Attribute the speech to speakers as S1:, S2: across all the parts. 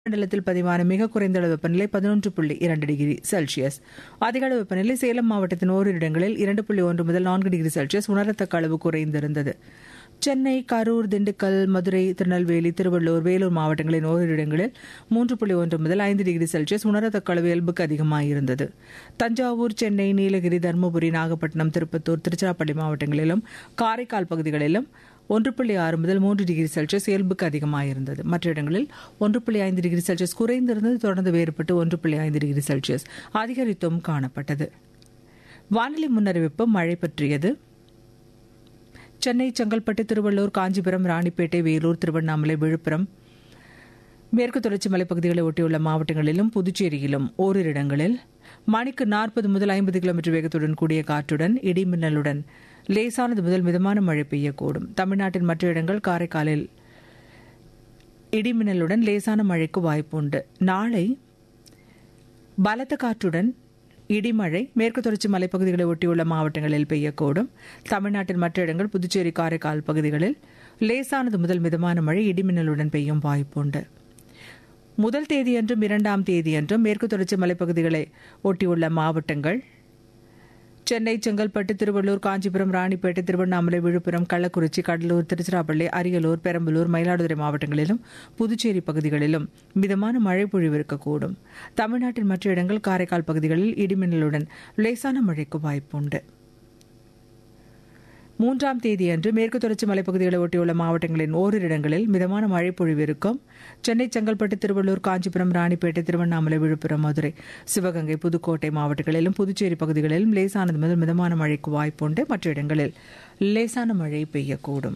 S1: மண்டலத்தில் பதிவான மிக குறைந்த அளவு வெப்பநிலை பதினொன்று புள்ளி இரண்டு டிகிரி செல்சியஸ் அதிக அளவு வெப்பநிலை சேலம் மாவட்டத்தின் ஓரிரு இடங்களில் இரண்டு புள்ளி ஒன்று முதல் நான்கு டிகிரி செல்சியஸ் உணரத்தக்க அளவு குறைந்திருந்தது சென்னை கரூர் திண்டுக்கல் மதுரை திருநெல்வேலி திருவள்ளூர் வேலூர் மாவட்டங்களின் ஓரிரு இடங்களில் மூன்று புள்ளி ஒன்று முதல் ஐந்து டிகிரி செல்சியஸ் உணரத்தக்க அளவு இயல்புக்கு அதிகமாயிருந்தது தஞ்சாவூர் சென்னை நீலகிரி தருமபுரி நாகப்பட்டினம் திருப்பத்தூர் திருச்சிராப்பள்ளி மாவட்டங்களிலும் காரைக்கால் பகுதிகளிலும் ஒன்று புள்ளி ஆறு முதல் மூன்று டிகிரி செல்சியஸ் இயல்புக்கு அதிகமாயிருந்தது மற்ற இடங்களில் ஒன்று புள்ளி ஐந்து டிகிரி செல்சியஸ் குறைந்திருந்தது தொடர்ந்து வேறுபட்டு ஒன்று புள்ளி ஐந்து டிகிரி செல்சியஸ் அதிகரித்தும் காணப்பட்டது வானிலை முன்னறிவிப்பு மழை பற்றியது சென்னை செங்கல்பட்டு திருவள்ளூர் காஞ்சிபுரம் ராணிப்பேட்டை வேலூர் திருவண்ணாமலை விழுப்புரம் மேற்கு தொடர்ச்சி மலைப்பகுதிகளை ஒட்டியுள்ள மாவட்டங்களிலும் புதுச்சேரியிலும் ஓரிரு இடங்களில் மணிக்கு நாற்பது முதல் ஐம்பது கிலோமீட்டர் வேகத்துடன் கூடிய காற்றுடன் இடிமின்னலுடன் லேசானது முதல் மிதமான மழை பெய்யக்கூடும் தமிழ்நாட்டின் மற்ற இடங்கள் காரைக்காலில் இடிமின்னலுடன் லேசான மழைக்கு வாய்ப்பு உண்டு நாளை பலத்த காற்றுடன் இடிமழை மேற்கு தொடர்ச்சி மலைப்பகுதிகளை ஒட்டியுள்ள மாவட்டங்களில் பெய்யக்கூடும் தமிழ்நாட்டின் மற்ற இடங்கள் புதுச்சேரி காரைக்கால் பகுதிகளில் லேசானது முதல் மிதமான மழை இடிமின்னலுடன் பெய்யும் வாய்ப்புண்டு முதல் தேதியன்றும் இரண்டாம் தேதியன்றும் மேற்கு தொடர்ச்சி மலைப்பகுதிகளை ஒட்டியுள்ள மாவட்டங்கள் சென்னை செங்கல்பட்டு திருவள்ளூர் காஞ்சிபுரம் ராணிப்பேட்டை திருவண்ணாமலை விழுப்புரம் கள்ளக்குறிச்சி கடலூர் திருச்சிராப்பள்ளி அரியலூர் பெரம்பலூர் மயிலாடுதுறை மாவட்டங்களிலும் புதுச்சேரி பகுதிகளிலும் மிதமான மழை பொழிவு இருக்கக்கூடும் தமிழ்நாட்டின் மற்ற இடங்கள் காரைக்கால் பகுதிகளில் இடிமின்னலுடன் லேசான மழைக்கு வாய்ப்புண்டு மூன்றாம் தேதியன்று மேற்கு தொடர்ச்சி மலைப்பகுதிகளை ஒட்டியுள்ள மாவட்டங்களின் ஓரிரு இடங்களில் மிதமான மழை பொழிவு இருக்கும் சென்னை செங்கல்பட்டு திருவள்ளூர் காஞ்சிபுரம் ராணிப்பேட்டை திருவண்ணாமலை விழுப்புரம் மதுரை சிவகங்கை புதுக்கோட்டை மாவட்டங்களிலும் புதுச்சேரி பகுதிகளிலும் லேசானது முதல் மிதமான மழைக்கு வாய்ப்புண்டு மற்ற இடங்களில் லேசான மழை பெய்யக்கூடும்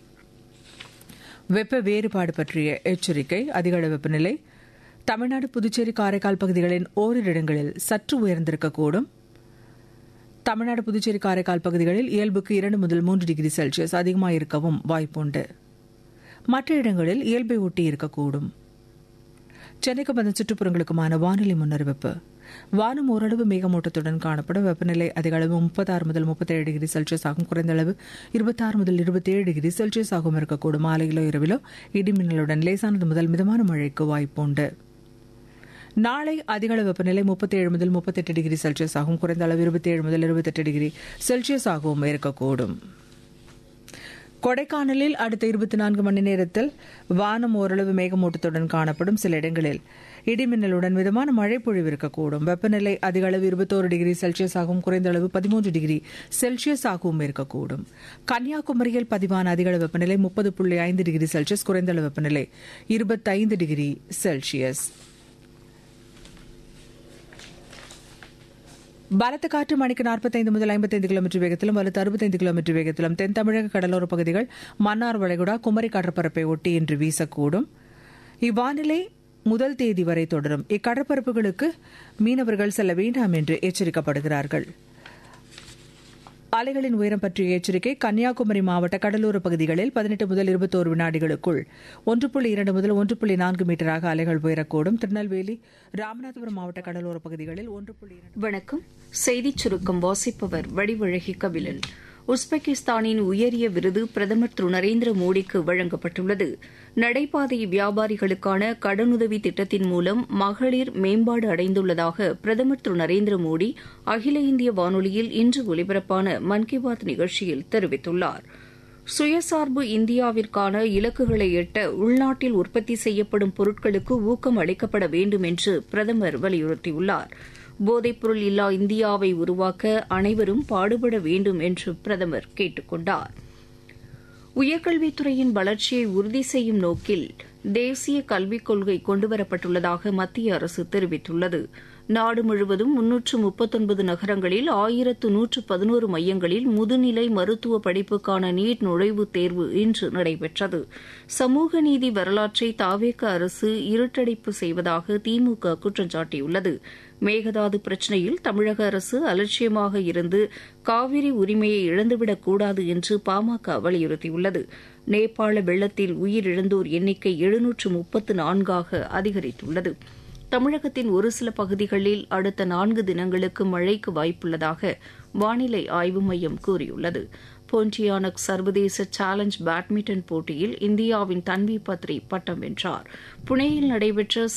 S1: வெப்ப வேறுபாடு பற்றிய எச்சரிக்கை அதிகள வெப்பநிலை தமிழ்நாடு புதுச்சேரி காரைக்கால் பகுதிகளின் ஓரிரு இடங்களில் சற்று உயர்ந்திருக்கக்கூடும் தமிழ்நாடு புதுச்சேரி காரைக்கால் பகுதிகளில் இயல்புக்கு இரண்டு முதல் மூன்று டிகிரி செல்சியஸ் அதிகமாக இருக்கவும் வாய்ப்புண்டு மற்ற இடங்களில் இயல்பை ஒட்டி இருக்கக்கூடும் சென்னைக்கு வந்த சுற்றுப்புறங்களுக்குமான வானிலை முன்னறிவிப்பு வானம் ஓரளவு மேகமூட்டத்துடன் காணப்படும் வெப்பநிலை அதிக அளவு முப்பத்தாறு முதல் முப்பத்தேழு டிகிரி செல்சியஸ் ஆகும் குறைந்த அளவு இருபத்தாறு முதல் இருபத்தேழு டிகிரி செல்சியஸ் ஆகும் இருக்கக்கூடும் மாலையிலோ இரவிலோ இடிமின்னலுடன் லேசானது முதல் மிதமான மழைக்கு வாய்ப்புண்டு நாளை அதிகளவு வெப்பநிலை முப்பத்தேழு முதல் முப்பத்தெட்டு டிகிரி செல்சியஸ் ஆகும் குறைந்த அளவு இருபத்தேழு முதல் இருபத்தெட்டு டிகிரி செல்சியஸ் ஆகவும் இருக்கக்கூடும் கொடைக்கானலில் அடுத்த இருபத்தி நான்கு மணி நேரத்தில் வானம் ஓரளவு மேகமூட்டத்துடன் காணப்படும் சில இடங்களில் இடிமின்னலுடன் மிதமான மழை பொழிவு இருக்கக்கூடும் வெப்பநிலை அதிக அளவு இருபத்தோரு டிகிரி செல்சியஸ் ஆகவும் குறைந்த அளவு பதிமூன்று டிகிரி செல்சியஸ் ஆகவும் இருக்கக்கூடும் கன்னியாகுமரியில் பதிவான அதிக அளவு வெப்பநிலை முப்பது புள்ளி ஐந்து டிகிரி செல்சியஸ் குறைந்த அளவு வெப்பநிலை இருபத்தைந்து டிகிரி செல்சியஸ் பலத்த காற்று மணிக்கு நாற்பத்தைந்து முதல் ஐம்பத்தைந்து கிலோமீட்டர் வேகத்திலும் வலுத்து அறுபத்தைந்து கிலோமீட்டர் வேகத்திலும் தென் தமிழக கடலோர பகுதிகள் மன்னார் வளைகுடா குமரி கடற்பரப்பை ஒட்டி இன்று வீசக்கூடும் இவ்வானிலை முதல் தேதி வரை தொடரும் இக்கடற்பரப்புகளுக்கு மீனவர்கள் செல்ல வேண்டாம் என்று எச்சரிக்கப்படுகிறார்கள் அலைகளின் உயரம் பற்றிய எச்சரிக்கை கன்னியாகுமரி மாவட்ட கடலோர பகுதிகளில் பதினெட்டு முதல் இருபத்தோரு வினாடிகளுக்குள் ஒன்று புள்ளி இரண்டு முதல் ஒன்று புள்ளி நான்கு மீட்டராக அலைகள் உயரக்கூடும் திருநெல்வேலி ராமநாதபுரம் மாவட்ட கடலோர பகுதிகளில் ஒன்று புள்ளி
S2: வணக்கம் செய்திச் சுருக்கம் வாசிப்பவர் வடிவழகி கபிலன் உஸ்பெகிஸ்தானின் உயரிய விருது பிரதமர் திரு நரேந்திர மோடிக்கு வழங்கப்பட்டுள்ளது நடைபாதை வியாபாரிகளுக்கான கடனுதவி திட்டத்தின் மூலம் மகளிர் மேம்பாடு அடைந்துள்ளதாக பிரதமர் திரு நரேந்திர மோடி அகில இந்திய வானொலியில் இன்று ஒலிபரப்பான மன் கி பாத் நிகழ்ச்சியில் தெரிவித்துள்ளார் சுயசார்பு இந்தியாவிற்கான இலக்குகளை எட்ட உள்நாட்டில் உற்பத்தி செய்யப்படும் பொருட்களுக்கு ஊக்கம் அளிக்கப்பட வேண்டும் என்று பிரதமர் வலியுறுத்தியுள்ளார் போதைப்பொருள் இல்லா இந்தியாவை உருவாக்க அனைவரும் பாடுபட வேண்டும் என்று பிரதமர் கேட்டுக் கொண்டார் உயர்கல்வித்துறையின் வளர்ச்சியை உறுதி செய்யும் நோக்கில் தேசிய கல்விக் கொள்கை கொண்டுவரப்பட்டுள்ளதாக மத்திய அரசு தெரிவித்துள்ளது நாடு முழுவதும் முன்னூற்று முப்பத்தொன்பது நகரங்களில் ஆயிரத்து நூற்று பதினோரு மையங்களில் முதுநிலை மருத்துவ படிப்புக்கான நீட் நுழைவுத் தேர்வு இன்று நடைபெற்றது சமூக நீதி வரலாற்றை தாவேக அரசு இருட்டடைப்பு செய்வதாக திமுக குற்றம் சாட்டியுள்ளது மேகதாது பிரச்சினையில் தமிழக அரசு அலட்சியமாக இருந்து காவிரி உரிமையை இழந்துவிடக் கூடாது என்று பாமக வலியுறுத்தியுள்ளது நேபாள வெள்ளத்தில் உயிரிழந்தோர் எண்ணிக்கை எழுநூற்று முப்பத்து நான்காக அதிகரித்துள்ளது தமிழகத்தின் ஒரு சில பகுதிகளில் அடுத்த நான்கு தினங்களுக்கு மழைக்கு வாய்ப்புள்ளதாக வானிலை ஆய்வு மையம் கூறியுள்ளது போன்டியானக் சர்வதேச சேலஞ்ச் பேட்மிண்டன் போட்டியில் இந்தியாவின் தன்வி பத்ரி பட்டம் வென்றார் புனேயில் நடைபெற்ற